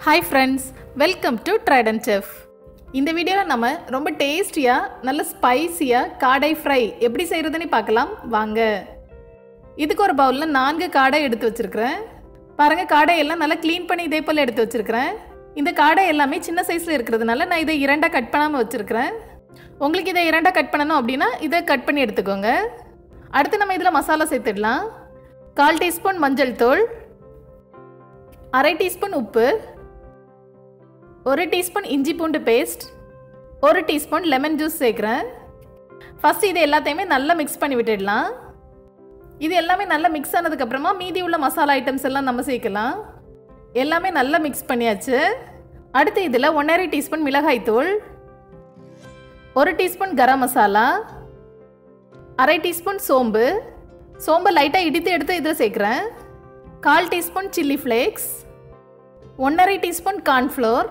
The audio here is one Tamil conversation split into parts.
hi friends welcome to Triton chef இந்த வீடியோவில் நம்ம ரொம்ப டேஸ்டியாக நல்ல ஸ்பைசியாக காடை ஃப்ரை எப்படி செய்கிறதுன்னு பார்க்கலாம் வாங்க இதுக்கு ஒரு பவுலில் நான்கு காடை எடுத்து வச்சுருக்கிறேன் பாருங்கள் காடை எல்லாம் நல்லா க்ளீன் பண்ணி இதே போல் எடுத்து வச்சுருக்கிறேன் இந்த காடை எல்லாமே சின்ன சைஸில் இருக்கிறதுனால நான் இதை இரண்டாக கட் பண்ணாமல் வச்சுருக்கிறேன் உங்களுக்கு இதை இரண்டாக கட் பண்ணணும் அப்படின்னா இதை கட் பண்ணி எடுத்துக்கோங்க அடுத்து நம்ம இதில் மசாலா சேர்த்துடலாம் கால் டீஸ்பூன் மஞ்சள் தூள் அரை டீஸ்பூன் உப்பு ஒரு டீஸ்பூன் இஞ்சி பூண்டு பேஸ்ட் ஒரு டீஸ்பூன் லெமன் ஜூஸ் சேர்க்குறேன் ஃபஸ்ட் இது எல்லாத்தையுமே நல்லா மிக்ஸ் பண்ணி விட்டுடலாம் இது எல்லாமே நல்லா மிக்ஸ் ஆனதுக்கப்புறமா மீதி உள்ள மசாலா ஐட்டம்ஸ் எல்லாம் நம்ம சேர்க்கலாம் எல்லாமே நல்லா மிக்ஸ் பண்ணியாச்சு அடுத்து இதில் ஒன்றரை டீஸ்பூன் மிளகாய் தூள் ஒரு டீஸ்பூன் கரம் மசாலா அரை டீஸ்பூன் சோம்பு சோம்பை லைட்டாக இடித்து எடுத்து இதில் சேர்க்குறேன் கால் டீஸ்பூன் சில்லி ஃப்ளேக்ஸ் ஒன்றரை டீஸ்பூன் கார்ன்ஃப்ளோர்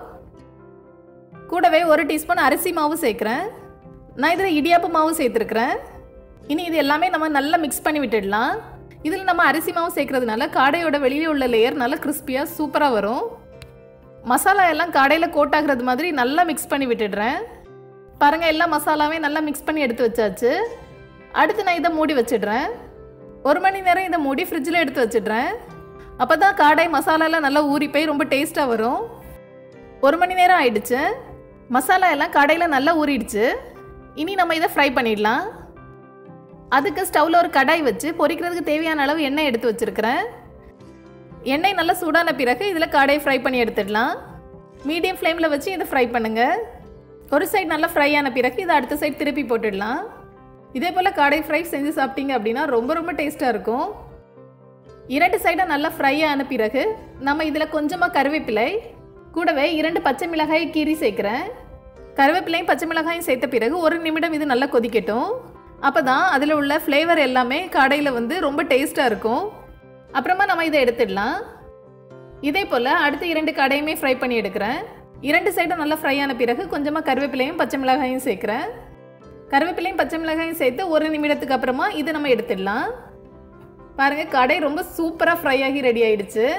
கூடவே ஒரு டீஸ்பூன் அரிசி மாவு சேர்க்குறேன் நான் இதில் இடியாப்பு மாவு சேர்த்துருக்குறேன் இனி இது எல்லாமே நம்ம நல்லா மிக்ஸ் பண்ணி விட்டுடலாம் இதில் நம்ம அரிசி மாவு சேர்க்கறதுனால காடையோட வெளியே உள்ள லேயர் நல்லா கிறிஸ்பியாக சூப்பராக வரும் மசாலா எல்லாம் காடையில் கோட் ஆகுறது மாதிரி நல்லா மிக்ஸ் பண்ணி விட்டுடுறேன் பாருங்கள் எல்லா மசாலாவே நல்லா மிக்ஸ் பண்ணி எடுத்து வச்சாச்சு அடுத்து நான் இதை மூடி வச்சிடுறேன் ஒரு மணி நேரம் இதை மூடி ஃப்ரிட்ஜில் எடுத்து வச்சிடுறேன் அப்போ தான் காடை மசாலாலாம் நல்லா ஊறி போய் ரொம்ப டேஸ்ட்டாக வரும் ஒரு மணி நேரம் ஆயிடுச்சு மசாலா எல்லாம் கடையில் நல்லா ஊறிடுச்சு இனி நம்ம இதை ஃப்ரை பண்ணிடலாம் அதுக்கு ஸ்டவ்வில் ஒரு கடாய் வச்சு பொரிக்கிறதுக்கு தேவையான அளவு எண்ணெய் எடுத்து வச்சுருக்கிறேன் எண்ணெய் நல்லா சூடான பிறகு இதில் காடையை ஃப்ரை பண்ணி எடுத்துடலாம் மீடியம் ஃப்ளேமில் வச்சு இதை ஃப்ரை பண்ணுங்கள் ஒரு சைடு நல்லா ஃப்ரை ஆன பிறகு இதை அடுத்த சைடு திருப்பி போட்டுடலாம் இதே போல் காடை ஃப்ரை செஞ்சு சாப்பிட்டீங்க அப்படின்னா ரொம்ப ரொம்ப டேஸ்ட்டாக இருக்கும் இரண்டு சைடாக நல்லா ஃப்ரை ஆன பிறகு நம்ம இதில் கொஞ்சமாக கருவேப்பிலை கூடவே இரண்டு பச்சை மிளகாய் கீரி சேர்க்குறேன் கருவேப்பிலையும் பச்சை மிளகாயும் சேர்த்த பிறகு ஒரு நிமிடம் இது நல்லா கொதிக்கட்டும் அப்போ தான் அதில் உள்ள ஃப்ளேவர் எல்லாமே கடையில் வந்து ரொம்ப டேஸ்ட்டாக இருக்கும் அப்புறமா நம்ம இதை எடுத்துடலாம் இதே போல் அடுத்த இரண்டு கடையுமே ஃப்ரை பண்ணி எடுக்கிறேன் இரண்டு சைடும் நல்லா ஃப்ரை ஆன பிறகு கொஞ்சமாக கருவேப்பிலையும் பச்சை மிளகாயும் சேர்க்குறேன் கருவேப்பிலையும் பச்சை மிளகாயும் சேர்த்து ஒரு நிமிடத்துக்கு அப்புறமா இதை நம்ம எடுத்துடலாம் பாருங்கள் கடை ரொம்ப சூப்பராக ஃப்ரை ஆகி ரெடி ஆயிடுச்சு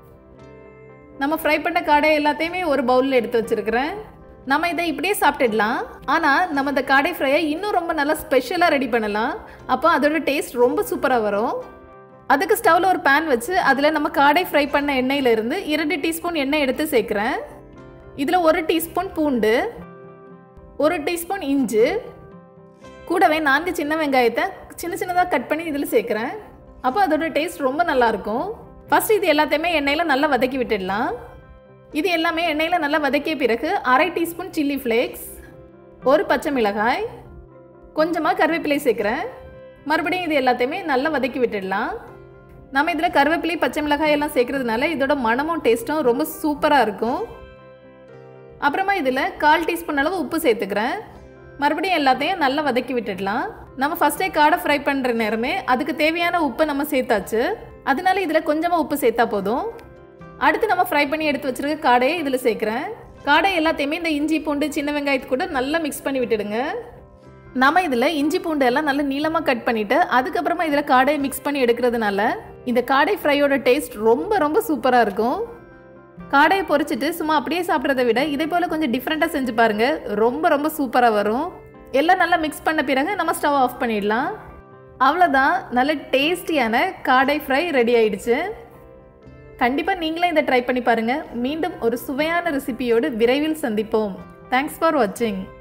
நம்ம ஃப்ரை பண்ண காடை எல்லாத்தையுமே ஒரு பவுலில் எடுத்து வச்சிருக்கிறேன் நம்ம இதை இப்படியே சாப்பிட்டுடலாம் ஆனால் நம்ம இந்த காடை ஃப்ரையை இன்னும் ரொம்ப நல்லா ஸ்பெஷலாக ரெடி பண்ணலாம் அப்போ அதோட டேஸ்ட் ரொம்ப சூப்பராக வரும் அதுக்கு ஸ்டவ்வில் ஒரு பேன் வச்சு அதில் நம்ம காடை ஃப்ரை பண்ண எண்ணெயிலிருந்து இரண்டு டீஸ்பூன் எண்ணெய் எடுத்து சேர்க்குறேன் இதில் ஒரு டீஸ்பூன் பூண்டு ஒரு டீஸ்பூன் இஞ்சி கூடவே நான்கு சின்ன வெங்காயத்தை சின்ன சின்னதாக கட் பண்ணி இதில் சேர்க்குறேன் அப்போ அதோட டேஸ்ட் ரொம்ப நல்லாயிருக்கும் ஃபஸ்ட் இது எல்லாத்தையுமே எண்ணெயில் நல்லா வதக்கி விட்டுடலாம் இது எல்லாமே எண்ணெயில் நல்லா வதக்கிய பிறகு அரை டீஸ்பூன் சில்லி ஃப்ளேக்ஸ் ஒரு பச்சை மிளகாய் கொஞ்சமாக கருவேப்பிலை சேர்க்குறேன் மறுபடியும் இது எல்லாத்தையுமே நல்லா வதக்கி விட்டுடலாம் நம்ம இதில் கருவேப்பிலை பச்சை மிளகாய் எல்லாம் சேர்க்கறதுனால இதோட மனமும் டேஸ்ட்டும் ரொம்ப சூப்பராக இருக்கும் அப்புறமா இதில் கால் டீஸ்பூன் அளவு உப்பு சேர்த்துக்கிறேன் மறுபடியும் எல்லாத்தையும் நல்லா வதக்கி விட்டுடலாம் நம்ம ஃபஸ்ட்டே காடை ஃப்ரை பண்ணுற நேரமே அதுக்கு தேவையான உப்பை நம்ம சேர்த்தாச்சு அதனால இதில் கொஞ்சமாக உப்பு சேர்த்தா போதும் அடுத்து நம்ம ஃப்ரை பண்ணி எடுத்து வச்சிருக்க காடையை இதில் சேர்க்குறேன் காடை எல்லாத்தையுமே இந்த இஞ்சி பூண்டு சின்ன வெங்காயத்து கூட நல்லா மிக்ஸ் பண்ணி விட்டுடுங்க நம்ம இதில் இஞ்சி பூண்டு எல்லாம் நல்லா நீளமாக கட் பண்ணிவிட்டு அதுக்கப்புறமா இதில் காடையை மிக்ஸ் பண்ணி எடுக்கிறதுனால இந்த காடை ஃப்ரையோட டேஸ்ட் ரொம்ப ரொம்ப சூப்பராக இருக்கும் காடையை பொரிச்சிட்டு சும்மா அப்படியே சாப்பிட்றத விட இதே போல் கொஞ்சம் டிஃப்ரெண்ட்டாக செஞ்சு பாருங்கள் ரொம்ப ரொம்ப சூப்பராக வரும் எல்லாம் நல்லா மிக்ஸ் பண்ண பிறகு நம்ம ஸ்டவ் ஆஃப் பண்ணிடலாம் அவ்வளோதான் நல்ல டேஸ்டியான காடை ஃப்ரை ரெடி ஆயிடுச்சு கண்டிப்பாக நீங்களே இதை ட்ரை பண்ணி பாருங்கள் மீண்டும் ஒரு சுவையான ரெசிபியோடு விரைவில் சந்திப்போம் தேங்க்ஸ் ஃபார் வாட்சிங்